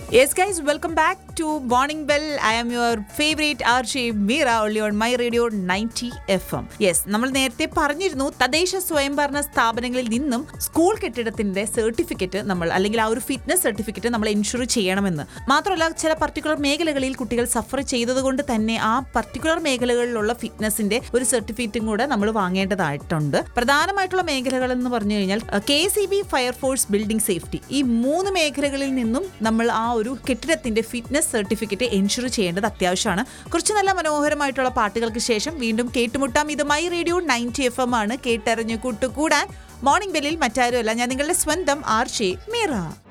Yes, guys, welcome back to Morning Bell. I am your favorite RJ Mira only on my radio 90 FM. Yes, നമ്മൾ നേരത്തെ പറഞ്ഞിരുന്നു തദ്ദേശ സ്വയംഭരണ സ്ഥാപനങ്ങളിൽ നിന്നും സ്കൂൾ കെട്ടിടത്തിന്റെ സർട്ടിഫിക്കറ്റ് നമ്മൾ അല്ലെങ്കിൽ ആ ഒരു ഫിറ്റ്നസ് സർട്ടിഫിക്കറ്റ് നമ്മൾ ഇൻഷുർ ചെയ്യണമെന്ന് മാത്രമല്ല ചില പർട്ടിക്കുലർ മേഖലകളിൽ കുട്ടികൾ സഫർ ചെയ്തതുകൊണ്ട് തന്നെ ആ പർട്ടിക്കുലർ മേഖലകളിലുള്ള ഫിറ്റ്നസിന്റെ ഒരു സർട്ടിഫിക്കറ്റും കൂടെ നമ്മൾ വാങ്ങേണ്ടതായിട്ടുണ്ട് പ്രധാനമായിട്ടുള്ള മേഖലകൾ എന്ന് പറഞ്ഞു കഴിഞ്ഞാൽ K C B fire force building safety ഈ മൂന്ന് മേഖലകളിൽ നിന്നും നമ്മൾ ആ ഒരു കെട്ടിടത്തിന്റെ ഫിറ്റ്നസ് സർട്ടിഫിക്കറ്റ് എൻഷുർ ചെയ്യേണ്ടത് അത്യാവശ്യമാണ് കുറച്ച് നല്ല മനോഹരമായിട്ടുള്ള പാട്ടുകൾക്ക് ശേഷം വീണ്ടും കേട്ടുമുട്ടാം ഇത് my radio ninety F M ആണ് കേട്ടറിഞ്ഞ് കൂട്ടുകൂടാൻ മോർണിംഗ് ബെല്ലിൽ മറ്റാരുമല്ല ഞാൻ നിങ്ങളുടെ സ്വന്തം ആർ ഷേ മീറ